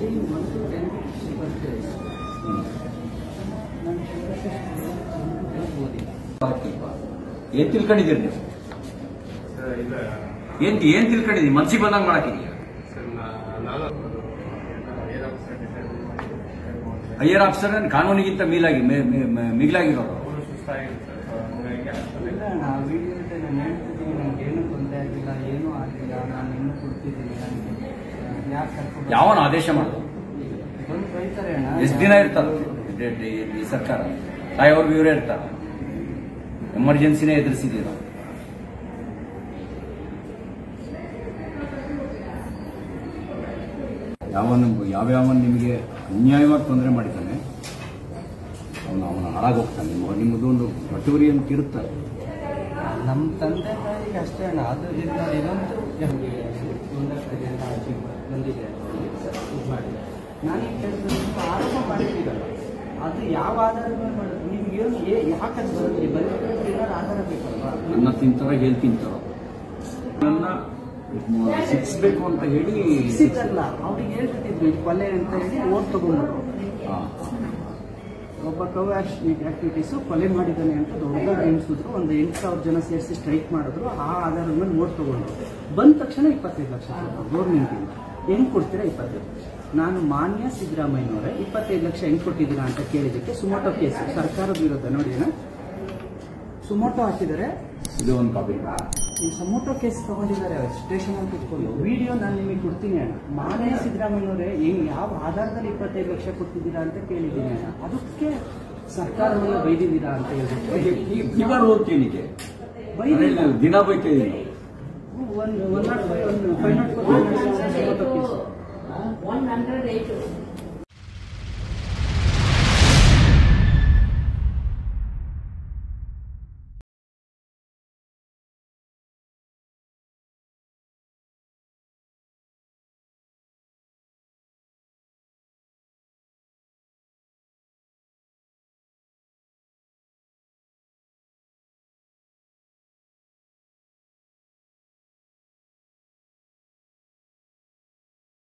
ಒಂದು ಟೆನ್ ಬರ್ತೇವೆ ಏನ್ ತಿಳ್ಕೊಂಡಿದ್ದೀರಿ ನೀವು ಏನ್ ಏನ್ ತಿಳ್ಕೊಂಡಿದ್ದೀರಿ ಮನ್ಸಿಗೆ ಬಂದಂಗ್ ಮಾಡಕ್ಕಿದೀಯ ಹೈಯರ್ ಆಫೀಸರ್ ಕಾನೂನಿಗಿಂತ ಮೀಲಾಗಿ ಮೇ- ಮೇ- ಮೇ- ಮಿಗಿಲಾಗಿರೋರು ಇಲ್ಲ ನಾ ವಿಡಿಯೋ ಇದೆ ನಾನು ಹೇಳ್ತಿದ್ದೀನಿ ನನಗೆ ಏನೂ ತೊಂದರೆ ಆಗಿಲ್ಲ ಏನೂ ಆಗಿಲ್ಲ ನಾನು ಇನ್ನೂ ಕೊಡ್ತಿದ್ದೀನಿ ನನಗೆ ಯಾಕೆ ಕರ್ಕೊಂಡು ಯಾವನ ಆದೇಶ ಮಾಡೋದು ಬಂದು ಬೈತಾರೆ ಅಣ್ಣ ಎಷ್ಟು ದಿನ ಇರ್ತಾರೆ ಈ- ಈ- ಈ ಸರ್ಕಾರ ಸಾಯೋರ್ಗು ಇವರೇ ಇರ್ತಾರೆ ಎಮರ್ಜೆನ್ಸಿನೇ ಎದುರಿಸಿದ್ದೀರ ಯಾವನ ಯಾವ್ಯಾವ ನಿಮಗೆ ಅನ್ಯಾಯವಾಗಿ ತೊಂದರೆ ಮಾಡಿದ್ದಾನೆ ಅವನು ಅವನ ಹಾಳಾಗೋಗ್ತಾನೆ ನಿಮ್ಮ ನಿಮ್ಮದು ಒಂದು ಬಟುವರಿ ಅಂತ ಇರುತ್ತಾರೆ ನಮ್ಮ ತಂದೆ ತಾಯಿಗೆ ಅಷ್ಟೇ ಅಣ್ಣ ಅದು ಇದು ನೋಡಿ ಇದೊಂದು ನಮಗೆ ಒಂದಷ್ಟು ಜನ ಆಚೆ ಬಂದಿದೆ ಇದು ಮಾಡಿ ನಾನು ಈ ಕೆಲಸ ಆರೋಪ ಮಾಡಿದ್ದೀರಲ್ಲ ಅದು ಯಾವ ಆಧಾರದ ಮೇಲೆ ಮಾಡೋದು ನಿಮ್ಗೆ ಏನು ಏ- ಯಾಕೆ ಅದು ಬರೋದ್ರಿ ಬರೋದ್ರಲ್ಲಿ ಏನಾದ್ರು ಆಧಾರ ಬೇಕಲ್ವಾ ಅನ್ನ ತಿಂತಾರ ಹೇಳಿ ತಿಂತಾರ ನನ್ನ ಶಿಕ್ಷಿಸ್ಬೇಕು ಅಂತ ಹೇಳಿ ಸಿಕ್ಕಲ್ಲ ಅವ್ರಿಗೆ ಹೇಳ್ಬಿಟ್ಟಿದ್ರು ಇದು ಕೊಲೆ ಅಂತ ಹೇಳಿ ಓಟ್ ತಗೊಂಡ್ರು ಹಾ. ಒಬ್ಬ ಕವ್ ಆಕ್ಟಿವಿಟೀಸು ಕೊಲೆ ಮಾಡಿದ್ದಾನೆ ಅಂತ ದೊಡ್ಡದಾಗಿ ಎಣಿಸಿದ್ರು ಒಂದು ಎಂಟು ಸಾವಿರ ಜನ ಸೇರಿಸಿ ಸ್ಟ್ರೈಕ್ ಮಾಡಿದ್ರು ಆ ಆಧಾರದ ಮೇಲೆ ನೋಟ್ ತಗೊಂಡ್ರು ಬಂದ ತಕ್ಷಣ ಇಪ್ಪತ್ತೈದು ಲಕ್ಷ ಗೌರ್ಮೆಂಟಿಂದ ಹೆಂಗ್ ಕೊಡ್ತೀರಾ ಇಪ್ಪತ್ತೈದು ಲಕ್ಷ ನಾನು ಮಾನ್ಯ ಸಿದ್ದರಾಮಯ್ಯನವರೇ ಇಪ್ಪತ್ತೈದು ಲಕ್ಷ ಹೆಂಗ್ ಕೊಟ್ಟಿದ್ದೀರಾ ಅಂತ ಕೇಳಿದ್ದಕ್ಕೆ ಸುಮೋಟೋ ಕೇಸು ಸರ್ಕಾರದ ವಿರುದ್ಧ ನೋಡಿ ಅಣ್ಣ ಸುಮೋಟೋ ಹಾಕಿದ್ದಾರೆ ಇದು ಒಂದು ಕಾಪಿ ಈ ಸಮೋಟೋ ಕೇಸ್ ತಗೊಂಡಿದ್ದಾರೆ ಸ್ಟೇಷನ್ ಅಲ್ಲಿ ಕುತ್ಕೊಂಡು ವಿಡಿಯೋ ನಾನು ನಿಮಗೆ ಕೊಡ್ತೀನಿ ಅಣ್ಣ ಮಾನ್ಯ ಸಿದ್ದರಾಮಯ್ಯನವರೇ ಹೆಂಗ್ ಯಾವ ಆಧಾರದಲ್ಲಿ ಇಪ್ಪತ್ತೈದು ಲಕ್ಷ ಕೊಟ್ಟಿದ್ದೀರಾ ಅಂತ ಕೇಳಿದ್ದೀನಿ ಅಣ್ಣ ಅದಕ್ಕೆ ಸರ್ಕಾರವನ್ನ ಬೈದಿದ್ದೀರಾ ಅಂತ ಹೇಳ್ಬಿಟ್ಟು ಇವರು ಹೋಗ್ತೀನಿಗೆ ಬೈದಿಲ್ಲ ದಿನ ಬೈತಾ ಇದೀನಿ ಒಂದು ಒನ್ ನಾಟ್ ಫೈವ್ ಒಂದು ಫೈವ್ ನಾಟ್ ಫೋರ್ ಸಮೋಟೋ ಕೇಸು One hundred eight.